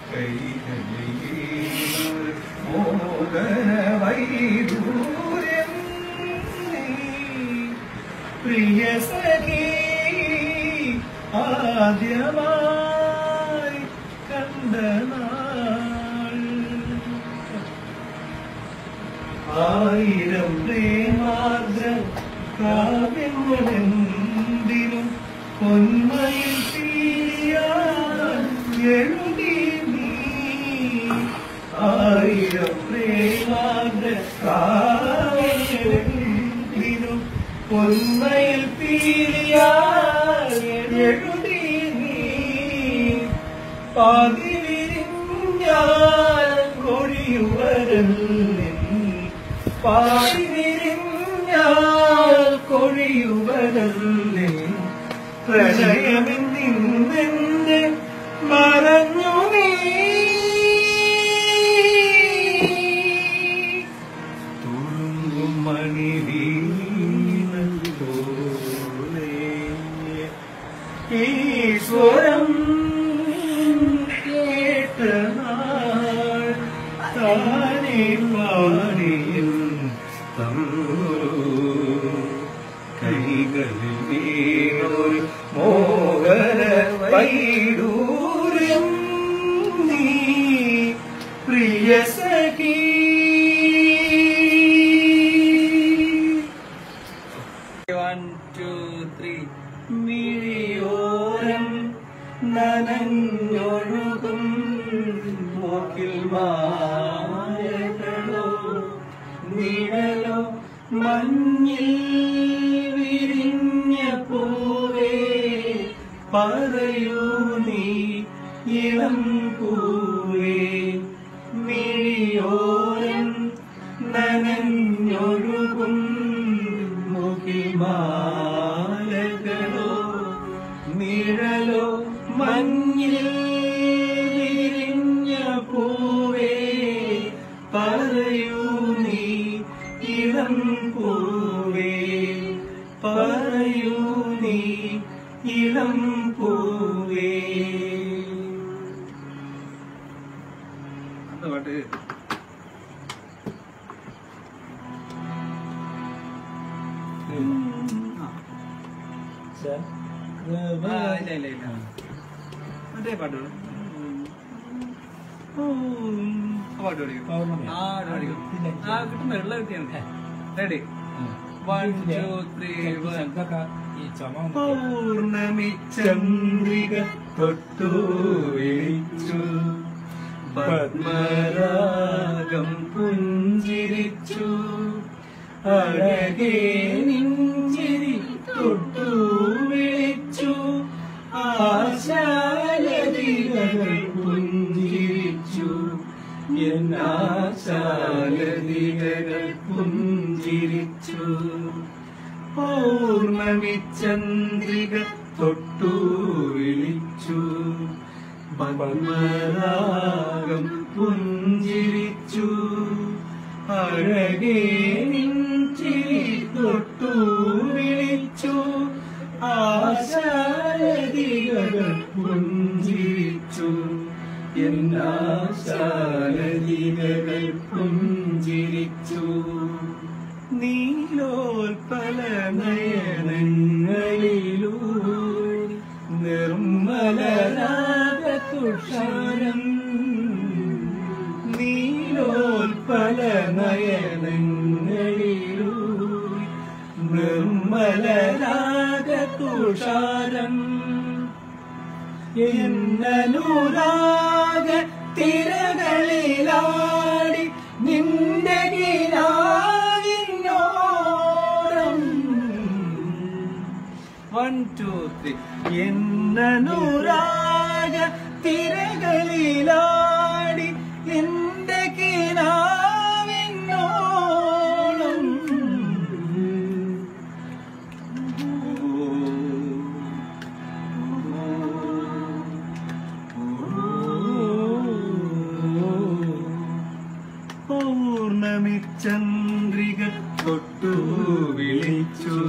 കൈകളിലൊരു മോഹന വൈദൂര്യം നീ പ്രിയ സഖി ആദ്യമായി കണ്ട നാൾ ആയിരം പ്രേമാദ്ര കാവ്യങ്ങളെന്തിനും പൊന്മയിൽ തീയാൻ എഴുതി നീ ആയിരം പ്രേമാദ്ര കാവ്യങ്ങളെന്തിനും പൊന്മയിൽ തീയാൻ എഴുതി നീ പാതിരിഞ്ഞാൽ കൊഴിയുവരല്ലേ പാതിരിഞ്ഞാൽ കൊഴിയുവരല്ലേ പ്രണയമെന്നിന്നെന്റെ മറഞ്ഞു നീ തുളുമ്പും മണി ഈശ്വരം കേട്ട നാൾ താനേ പാടിയും തമ്പുരു കൈകളിൽ വീണൊരു മോഹന വൈഡൂര്യം നീ പ്രിയ സഖീ വൺ ടു ത്രീ മിഴിയോരം നനഞ്ഞൊഴുകും മൂക്കിൽ മായകളോ നിഴലോ മഞ്ഞിൽ വിരിഞ്ഞ പൂവേ പറയൂ നീ ഇളം പൂവേ മിഴിയോരം നനഞ്ഞൊഴുകും മുഖിമാലകളോ നിഴലോ മഞ്ഞിൽ വിരിഞ്ഞ പൂവേ പറയൂ നീ ഇളം പൂവേ പറയൂ നീ ഇളം പൂവേ പാട്ട് മറ്റേ പാട്ട് പാട്ട് പഠിക്കും ആ പഠിക്കും ആ കിട്ടുന്ന വെള്ള കിട്ടിയാണ് ready one two three one പൗർണമി ചന്ദ്രിക തൊട്ടു വിളിച്ചു പത്മരാഗം പുഞ്ചിരിച്ചു അഴകേ നിഞ്ചിരി തൊട്ടു വിളിച്ചു ആശാലതികൾ പുഞ്ചിരിച്ചു എന്നാശാലതികൾ പുഞ്ചിരിച്ചു പൗർണമി ചന്ദ്രിക തൊട്ടു വിളിച്ചു പത്മരാഗം പുഞ്ചിരിച്ചു അഴകേ നിഞ്ചിരി തൊട്ടു വിളിച്ചു ആശാരതികൾ പുഞ്ചിരിച്ചു എന്നാശാരതികൾ പുഞ്ചിരിച്ചു നീലോൽപല നയനങ്ങളിലൂടെ നിർമ്മലരാഗ തുഷാരം നീലോൽപല നയനങ്ങളിലൂടെ നിർമ്മലരാഗ തുഷാരം എന്നനുരാഗ തിരകളിലാടി നിന്റെ ഗിരാവിനോരം വൺ ടു ത്രീ എന്നനുരാഗ തിരകളിലാടി എന്റെ കിനാവിനോളം പൗർണമി ചന്ദ്രിക തൊട്ടു വിളിച്ചു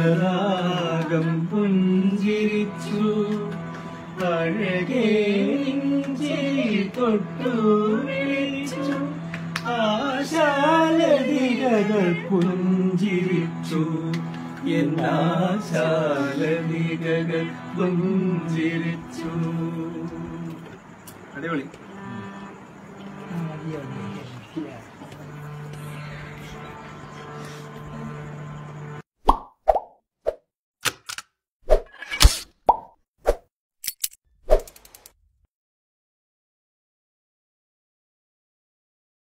പത്മരാഗം പുഞ്ചിരിച്ചു അഴകേ തൊട്ടു വിളിച്ചു ആശാലതികകൾ പുഞ്ചിരിച്ചു എന്നാശാലതികകൾ പുഞ്ചിരിച്ചു അടിപൊളി ആ, മതി, മതി.